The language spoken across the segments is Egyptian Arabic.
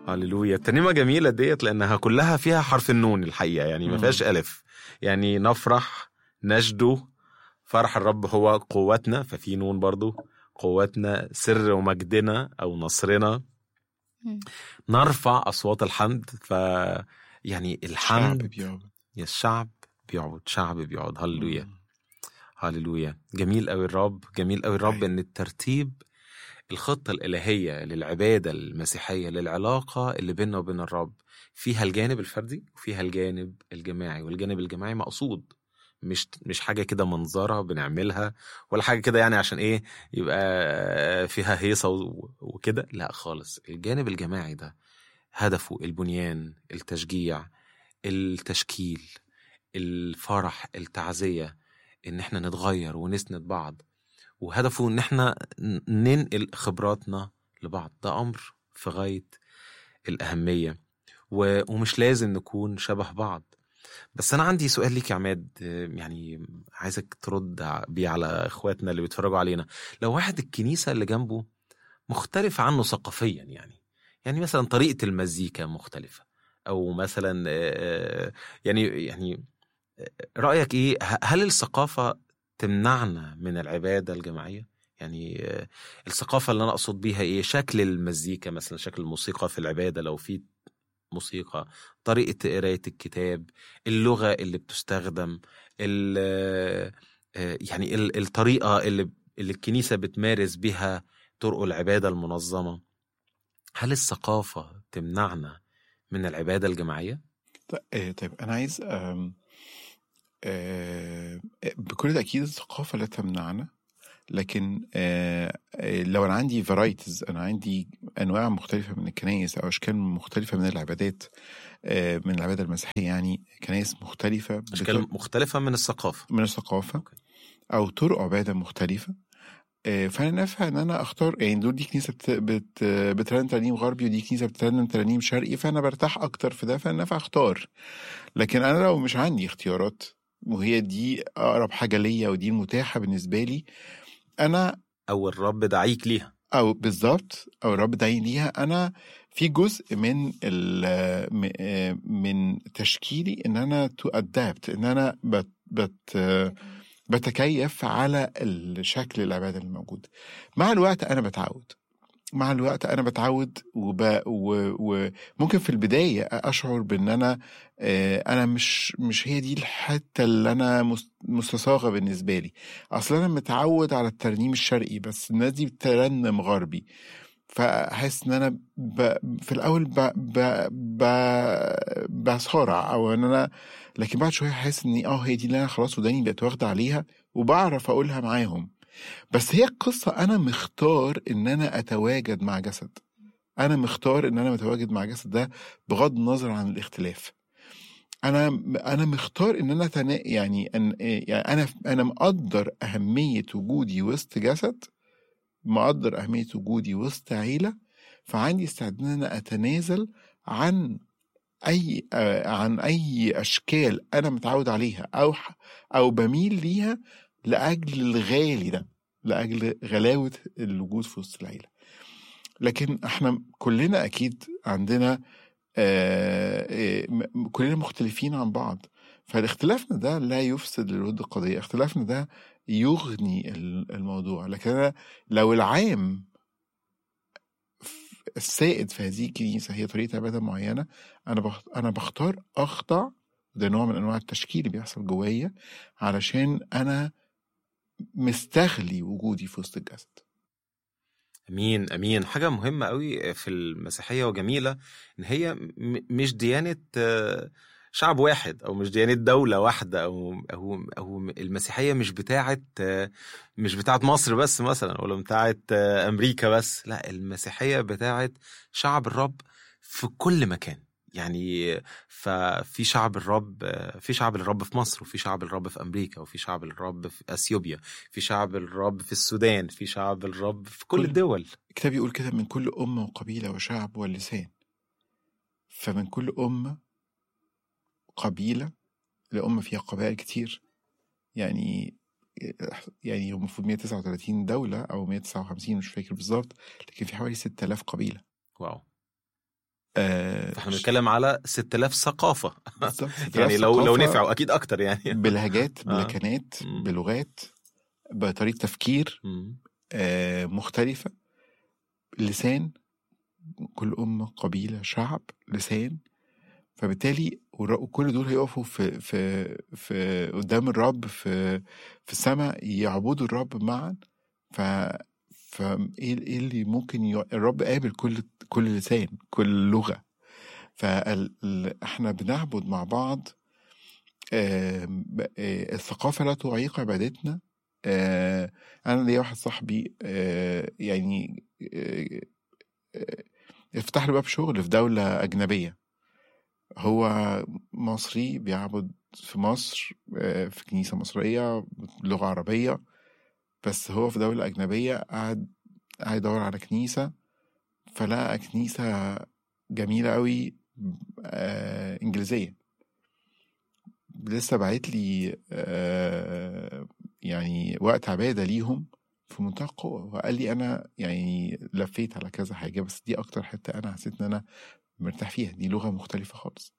هللويا الترنيمه جميله ديت لانها كلها فيها حرف النون الحقيقه يعني ما مم. فيهاش الف يعني نفرح نجدو فرح الرب هو قوتنا ففي نون برضو قوتنا سر ومجدنا او نصرنا مم. نرفع اصوات الحمد ف يعني شعب الحمد بيعبد يا الشعب بيعبد شعب بيعبد هللويا مم. هللويا جميل قوي الرب جميل قوي الرب أيوة. ان الترتيب الخطة الإلهية للعبادة المسيحية للعلاقة اللي بيننا وبين الرب فيها الجانب الفردي وفيها الجانب الجماعي والجانب الجماعي مقصود مش مش حاجة كده منظرة بنعملها ولا حاجة كده يعني عشان ايه يبقى فيها هيصة و- وكده لا خالص الجانب الجماعي ده هدفه البنيان التشجيع التشكيل الفرح التعزية ان احنا نتغير ونسند بعض وهدفه ان احنا ن- ننقل خبراتنا لبعض ده امر في غاية الأهمية و- ومش لازم نكون شبه بعض بس أنا عندي سؤال ليك يا عماد آه، يعني عايزك ترد ع- بيه على إخواتنا اللي بيتفرجوا علينا لو واحد الكنيسة اللي جنبه مختلف عنه ثقافيا يعني يعني مثلا طريقة المزيكا مختلفة أو مثلا آه، يعني يعني آه، رأيك إيه ه- هل الثقافة تمنعنا من العبادة الجماعية؟ يعني آه، الثقافة اللي أنا أقصد بيها إيه؟ شكل المزيكا مثلا شكل الموسيقى في العبادة لو في موسيقى طريقة قراية الكتاب اللغة اللي بتستخدم ال- آه، آه، يعني ال- الطريقة اللي اللي الكنيسة بتمارس بها طرق العبادة المنظمة هل الثقافة تمنعنا من العبادة الجماعية؟ ط- آه، طيب انا عايز آم، آه، بكل تاكيد الثقافه لا تمنعنا لكن آه، آه، لو انا عندي فرايتيز انا عندي انواع مختلفه من الكنائس او اشكال مختلفه من العبادات آه، من العباده المسيحيه يعني كنائس مختلفه أشكال بت- مختلفة من الثقافة من الثقافه أوكي. او طرق عباده مختلفه آه، فانا نافع ان انا اختار يعني دول دي كنيسه بت... بت... بترنم ترانيم غربي ودي كنيسه بترنم ترانيم شرقي فانا برتاح اكتر في ده فانا نافع اختار لكن انا لو مش عندي اختيارات وهي دي اقرب حاجه ليا ودي المتاحه بالنسبه لي انا أو الرب دعيك ليها او بالظبط او الرب داعي ليها انا في جزء من ال م- آه، من تشكيلي ان انا تو ادابت ان انا بت بت بتكيف على الشكل العباده اللي موجود مع الوقت انا بتعود مع الوقت انا بتعود وب... و... وممكن في البدايه اشعر بان انا آه، انا مش مش هي دي الحته اللي انا مس- مستصاغه بالنسبه لي اصل انا متعود على الترنيم الشرقي بس الناس دي بترنم غربي فاحس ان انا ب... في الاول ب... ب... ب... بصارع او ان انا لكن بعد شويه احس اني اه هي دي اللي انا خلاص وداني بقت واخده عليها وبعرف اقولها معاهم بس هي القصه انا مختار ان انا اتواجد مع جسد انا مختار ان انا متواجد مع جسد ده بغض النظر عن الاختلاف انا انا مختار ان انا تنا يعني أن يعني انا انا مقدر اهميه وجودي وسط جسد مقدر اهميه وجودي وسط عيله فعندي استعداد ان انا اتنازل عن اي آه، عن اي اشكال انا متعود عليها او ح- او بميل ليها لاجل الغالي ده لاجل غلاوه الوجود في وسط العيله لكن احنا كلنا اكيد عندنا آه، آه، م- كلنا مختلفين عن بعض فالاختلافنا ده لا يفسد للود القضية اختلافنا ده يغني ال- الموضوع لكن أنا لو العام ف- السائد في هذه الكنيسة هي طريقة عبادة معينة أنا بخ- أنا بختار أخضع ده نوع من أنواع التشكيل اللي بيحصل جوايا علشان أنا مستغلي وجودي في وسط الجسد امين امين حاجه مهمه قوي في المسيحيه وجميله ان هي م- مش ديانه آه، شعب واحد او مش ديانه دوله واحده او او او المسيحيه مش بتاعه آه، مش بتاعه مصر بس مثلا ولا بتاعه آه، امريكا بس لا المسيحيه بتاعه شعب الرب في كل مكان يعني ففي شعب الرب في شعب الرب في مصر وفي شعب الرب في امريكا وفي شعب الرب في اثيوبيا في شعب الرب في السودان في شعب الرب في كل كل- الدول الكتاب يقول كده من كل أمة وقبيلة وشعب ولسان فمن كل أمة قبيلة لأمة فيها قبائل كتير يعني يعني هم المفروض 139 دولة أو 159 مش فاكر بالظبط لكن في حوالي 6000 قبيلة واو آه فاحنا بنتكلم على 6000 ثقافه بالظبط يعني لو لو ثقافة نفعوا اكيد اكتر يعني بلهجات آه. بلكنات مم. بلغات بطريقة تفكير مم. آه مختلفة لسان كل أمة قبيلة شعب لسان فبالتالي والر- وكل دول هيقفوا في في في قدام الرب في في السماء يعبدوا الرب معا ف فايه ايه اللي ممكن ي... الرب قابل كل كل لسان كل لغه فاحنا بنعبد مع بعض آم، ب- آه، الثقافه لا تعيق عبادتنا آه، انا ليا واحد صاحبي آه، يعني آه، آه، افتح له باب شغل في دوله اجنبيه هو مصري بيعبد في مصر آه، في كنيسة مصرية بلغة عربية بس هو في دولة أجنبية قاعد قاعد يدور على كنيسة فلقى كنيسة جميلة قوي آه، إنجليزية لسه بعت لي آه، يعني وقت عبادة ليهم في منتهى القوة وقال لي أنا يعني لفيت على كذا حاجة بس دي أكتر حتة أنا حسيت إن أنا مرتاح فيها دي لغة مختلفة خالص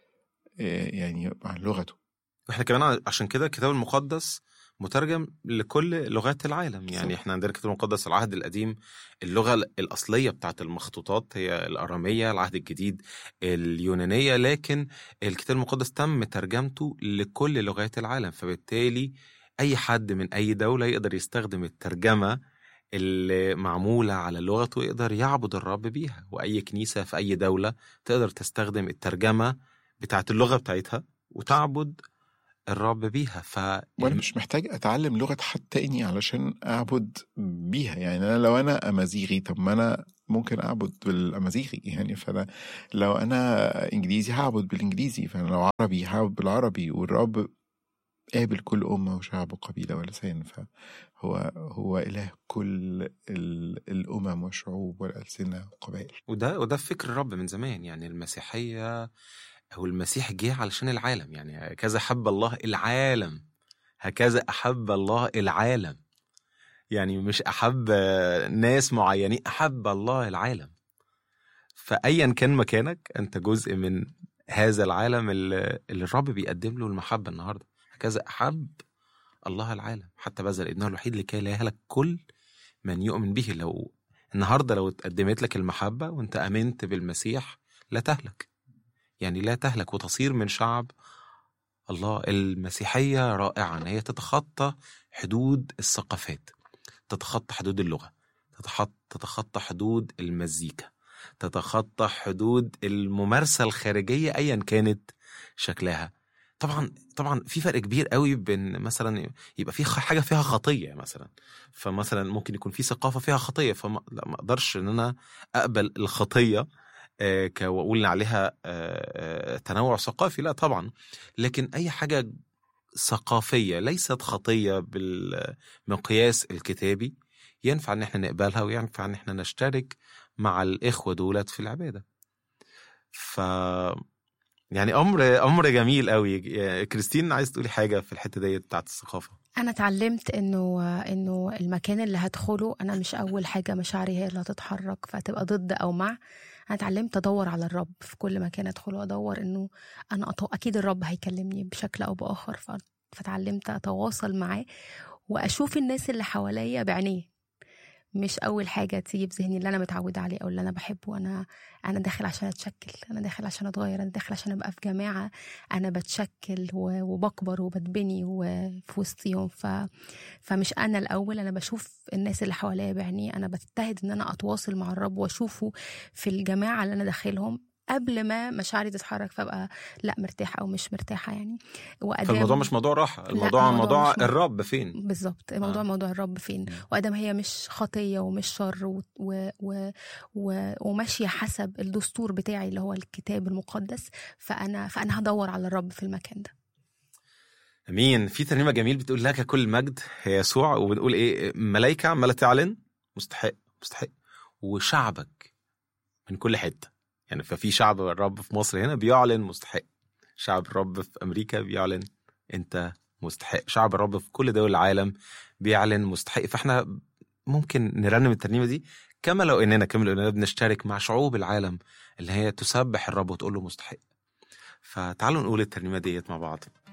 آه، يعني عن لغته واحنا كمان ع- عشان كده الكتاب المقدس مترجم لكل لغات العالم يعني صح. احنا عندنا الكتاب المقدس العهد القديم اللغة ال- الأصلية بتاعت المخطوطات هي الأرامية العهد الجديد اليونانية لكن الكتاب المقدس تم ترجمته لكل لغات العالم فبالتالي أي حد من أي دولة يقدر يستخدم الترجمة اللي معمولة على لغته يقدر يعبد الرب بيها وأي كنيسة في أي دولة تقدر تستخدم الترجمة بتاعت اللغة بتاعتها وتعبد الرب بيها ف وانا مش محتاج اتعلم لغه حد تاني علشان اعبد بيها يعني انا لو انا امازيغي طب ما انا ممكن اعبد بالامازيغي يعني فانا لو انا انجليزي هعبد بالانجليزي فانا لو عربي هعبد بالعربي والرب قابل كل امه وشعب وقبيله ولسان فهو هو اله كل ال- الامم والشعوب والالسنه والقبائل وده وده فكر الرب من زمان يعني المسيحية أو المسيح جه علشان العالم يعني هكذا حب الله العالم هكذا أحب الله العالم يعني مش أحب ناس معينين أحب الله العالم فأيا كان مكانك أنت جزء من هذا العالم اللي اللي الرب بيقدم له المحبة النهاردة هكذا أحب الله العالم حتى بذل ابنه الوحيد لكي لا يهلك كل من يؤمن به لو النهارده لو اتقدمت لك المحبة وانت آمنت بالمسيح لا تهلك يعني لا تهلك وتصير من شعب الله المسيحية رائعة إن هي تتخطى حدود الثقافات تتخطى حدود اللغة تتخطى, تتخطى حدود المزيكا تتخطى حدود الممارسة الخارجية أيا كانت شكلها طبعا طبعا في فرق كبير قوي بين مثلا يبقى في خ- حاجه فيها خطيه مثلا فمثلا ممكن يكون في ثقافه فيها خطيه فما لا ما اقدرش ان انا اقبل الخطيه آه، ك- واقول عليها آه، آه، تنوع ثقافي لا طبعا لكن اي حاجه ثقافيه ليست خطيه بالمقياس الكتابي ينفع ان احنا نقبلها وينفع ان احنا نشترك مع الاخوه دولت في العباده ف يعني امر امر جميل قوي كريستين عايز تقولي حاجه في الحته ديت بتاعت الثقافه انا اتعلمت انه انه المكان اللي هدخله انا مش اول حاجه مشاعري هي اللي هتتحرك فهتبقى ضد او مع انا اتعلمت ادور على الرب في كل مكان ادخله ادور انه انا أط... اكيد الرب هيكلمني بشكل او باخر ف... فتعلمت اتواصل معاه واشوف الناس اللي حواليا بعينيه مش اول حاجه تيجي في ذهني اللي انا متعوده عليه او اللي انا بحبه انا انا داخل عشان اتشكل انا داخل عشان اتغير انا داخل عشان ابقى في جماعه انا بتشكل و- وبكبر وبتبني وفي وسطيهم ف... فمش انا الاول انا بشوف الناس اللي حواليا بعيني انا بجتهد ان انا اتواصل مع الرب واشوفه في الجماعه اللي انا داخلهم قبل ما مشاعري تتحرك فابقى لا مرتاحه او مش مرتاحه يعني وأدام فالموضوع مش موضوع راحه الموضوع الموضوع موضوع مش م- الرب فين بالظبط الموضوع آه. آه. موضوع الرب فين مم. وادام هي مش خطيه ومش شر و... و... و... و... وماشيه حسب الدستور بتاعي اللي هو الكتاب المقدس فانا فانا هدور على الرب في المكان ده امين في ترنيمه جميل بتقول لك كل المجد هي يسوع وبنقول ايه ملائكه عماله تعلن مستحق مستحق وشعبك من كل حته يعني ففي شعب الرب في مصر هنا بيعلن مستحق شعب الرب في امريكا بيعلن انت مستحق شعب الرب في كل دول العالم بيعلن مستحق فاحنا ممكن نرنم الترنيمه دي كما لو اننا كما لو اننا بنشترك مع شعوب العالم اللي هي تسبح الرب وتقول له مستحق فتعالوا نقول الترنيمه ديت مع بعض